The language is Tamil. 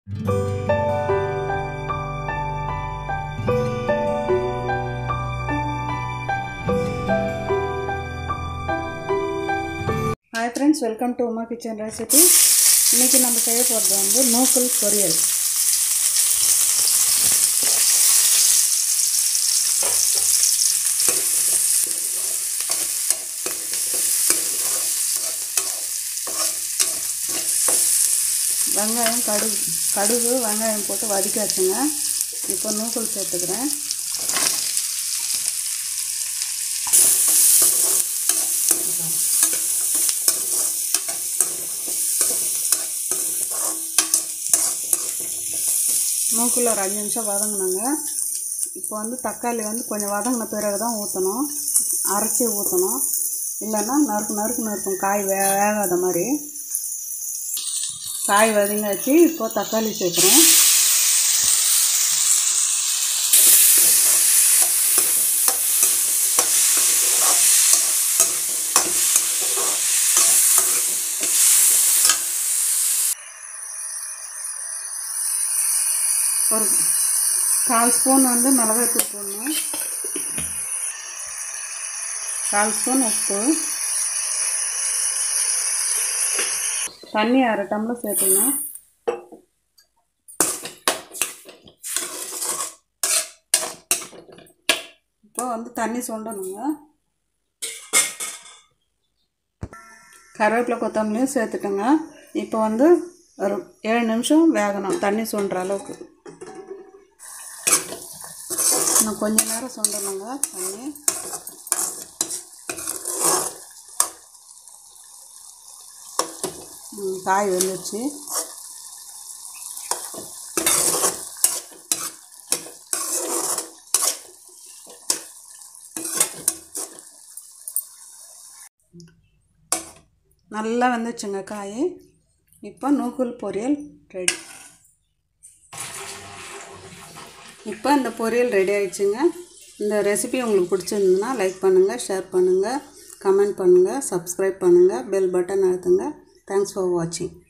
hi friends welcome to Uma kitchen recipe இன்றைக்கி நம்ம செய்ய போகிறது வந்து நூக்கல் பொரியல் வெங்காயம் கடுகு கடுகு வெங்காயம் போட்டு வதக்கி வச்சுங்க இப்போ நூக்கல் சேர்த்துக்கிறேன் மூக்கில் ஒரு அஞ்சு நிமிஷம் வதங்கினாங்க இப்போ வந்து தக்காளி வந்து கொஞ்சம் வதங்கின பிறகு தான் ஊற்றணும் அரைச்சி ஊற்றணும் இல்லைன்னா நறுக்கு நறுக்குன்னு இருக்கும் காய் வே வேகாத மாதிரி காய் வதங்காச்சு இப்போ தக்காளி சேர்க்குறோம் ஒரு கால் ஸ்பூன் வந்து மிளகாய்த்தூள் போடணும் கால் ஸ்பூன் உப்பு தண்ணி அரை டம்ளர் சேர்த்துக்கணும் இப்போ வந்து தண்ணி சுண்டணுங்க கருவேப்பிலை கொத்தமல்லியும் சேர்த்துட்டோங்க இப்போ வந்து ஒரு ஏழு நிமிஷம் வேகணும் தண்ணி சுண்டுற அளவுக்கு இன்னும் கொஞ்ச நேரம் சுண்டணுங்க தண்ணி காய் வந்துடுச்சு நல்லா வந்துச்சுங்க காய் இப்போ நூக்கல் பொரியல் ரெடி இப்போ இந்த பொரியல் ரெடி ஆயிடுச்சுங்க இந்த ரெசிபி உங்களுக்கு பிடிச்சிருந்ததுன்னா லைக் பண்ணுங்கள் ஷேர் பண்ணுங்கள் கமெண்ட் பண்ணுங்கள் சப்ஸ்கிரைப் பண்ணுங்கள் பெல் பட்டன் அழுத்துங்க தேங்க்ஸ் ஃபார் வாட்சிங்